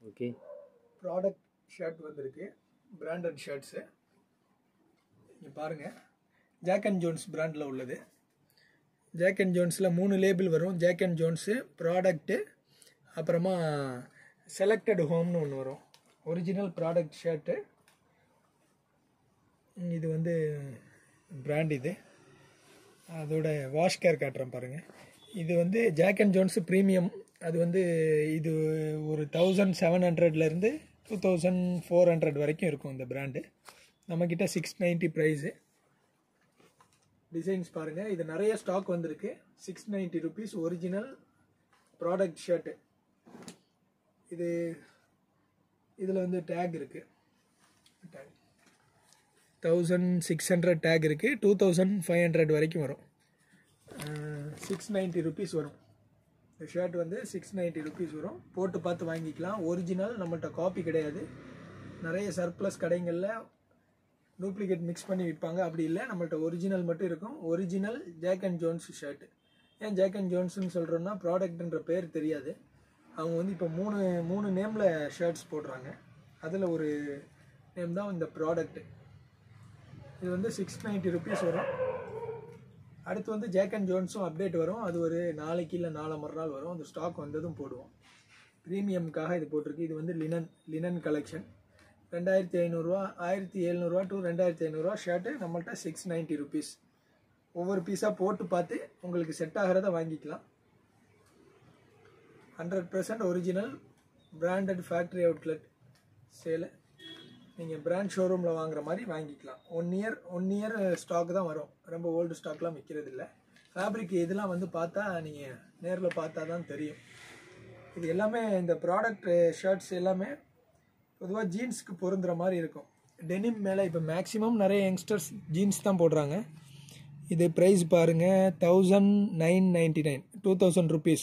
okay product shirt வந்திருக்கு branded shirts இங்கே பாருங்கள் ஜாக் அண்ட் ஜோன்ஸ் பிராண்டில் உள்ளது ஜாக் அண்ட் ஜோன்ஸில் மூணு லேபிள் வரும் ஜாக் அண்ட் ஜோன்ஸு ப்ராடக்ட்டு அப்புறமா செலக்டட் ஹோம்னு ஒன்று வரும் ஒரிஜினல் ப்ராடக்ட் ஷர்ட்டு இது வந்து பிராண்ட் இது அதோட வாஷ் கேர் காட்டுறேன் பாருங்கள் இது வந்து ஜாக் அண்ட் ஜோன்ஸ் ப்ரீமியம் அது வந்து இது ஒரு தௌசண்ட் செவன் ஹண்ட்ரட்லேருந்து டூ தௌசண்ட் ஃபோர் ஹண்ட்ரட் வரைக்கும் இருக்கும் இந்த பிராண்டு நம்மக்கிட்ட சிக்ஸ் நைன்ட்டி ப்ரைஸு டிசைன்ஸ் பாருங்கள் இது நிறைய ஸ்டாக் வந்திருக்கு six ninety rupees original product shirt இது இதில் வந்து டேக் இருக்குது tag thousand six hundred tag இருக்குது டூ தௌசண்ட் ஃபைவ் ஹண்ட்ரட் வரைக்கும் வரும் சிக்ஸ் நைன்ட்டி ருபீஸ் வரும் இந்த ஷர்ட் வந்து சிக்ஸ் நைன்ட்டி ருபீஸ் வரும் போட்டு பார்த்து வாங்கிக்கலாம் ஒரிஜினல் நம்மள்ட்ட காப்பி கிடையாது நிறைய சர்ப்ளஸ் கடைங்களில் டூப்ளிகேட் மிக்ஸ் பண்ணி விற்பாங்க அப்படி இல்லை நம்மள்ட்ட ஒரிஜினல் மட்டும் இருக்கும் original Jack and Jones shirt ஏன் ஜாக் அண்ட் ஜோன்ஸ்னு சொல்கிறோன்னா ப்ராடக்ட்ன்ற பேர் தெரியாது அவங்க வந்து இப்போ மூணு மூணு நேமில் ஷர்ட்ஸ் போடுறாங்க அதில் ஒரு நேம் தான் இந்த ப்ராடக்ட்டு இது வந்து சிக்ஸ் நைன்ட்டி ருபீஸ் வரும் அடுத்து வந்து ஜேக் அண்ட் ஜோன்ஸும் அப்டேட் வரும் அது ஒரு நாளைக்கு இல்லை நாலு மறுநாள் வரும் அந்த ஸ்டாக் வந்ததும் போடுவோம் ப்ரீமியம்காக இது போட்டிருக்கு இது வந்து லினன் லினன் கலெக்ஷன் ரெண்டாயிரத்தி ஐநூறுரூவா ஆயிரத்தி எழுநூறுவா டு ரெண்டாயிரத்தி ஐநூறுரூவா ஷர்ட்டு நம்மள்ட்ட சிக்ஸ் நைன்ட்டி ருபீஸ் ஒவ்வொரு பீஸாக போட்டு பார்த்து உங்களுக்கு செட் ஆகிறத வாங்கிக்கலாம் hundred percent original branded factory outlet sale நீங்கள் பிராண்ட் ஷோரூமில் வாங்குற மாதிரி வாங்கிக்கலாம் one year one year stock தான் வரும் ரொம்ப ஓல்டு ஸ்டாக்லாம் விற்கிறது இல்லை ஃபேப்ரிக் இதெல்லாம் வந்து பார்த்தா நீங்கள் நேரில் பார்த்தா தான் தெரியும் இது எல்லாமே இந்த ப்ராடக்ட் ஷர்ட்ஸ் எல்லாமே பொதுவாக ஜீன்ஸ்க்கு பொருந்துற மாதிரி இருக்கும் டெனிம் மேலே இப்போ மேக்ஸிமம் நிறைய யங்ஸ்டர்ஸ் ஜீன்ஸ் தான் போடுறாங்க இது ப்ரைஸ் பாருங்கள் thousand nine ninety nine two thousand rupees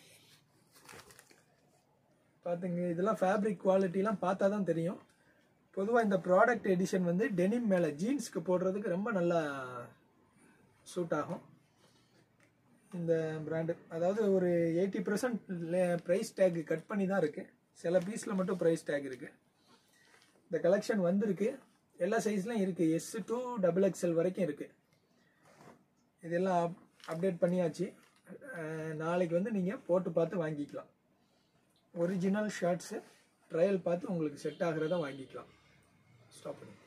பார்த்துங்க இதெல்லாம் ஃபேப்ரிக் குவாலிட்டிலாம் பார்த்தா தான் தெரியும் பொதுவாக இந்த ப்ராடக்ட் எடிஷன் வந்து டெனிம் மேலே ஜீன்ஸ்க்கு போடுறதுக்கு ரொம்ப நல்லா சூட் ஆகும் இந்த பிராண்டு அதாவது ஒரு eighty percent price tag cut பண்ணி தான் இருக்குது சில பீஸில் மட்டும் ப்ரைஸ் டேக் இருக்குது இந்த கலெக்ஷன் வந்திருக்கு எல்லா சைஸ்லையும் இருக்குது எஸ் டு டபுள் எக்ஸ்எல் வரைக்கும் இருக்குது இதெல்லாம் அப் அப்டேட் பண்ணியாச்சு அஹ் நாளைக்கு வந்து நீங்கள் போட்டு பார்த்து வாங்கிக்கலாம் ஒரிஜினல் ஷர்ட்ஸு ட்ரையல் பார்த்து உங்களுக்கு செட் ஆகிறத வாங்கிக்கலாம் ஸ்டாப் பண்ணி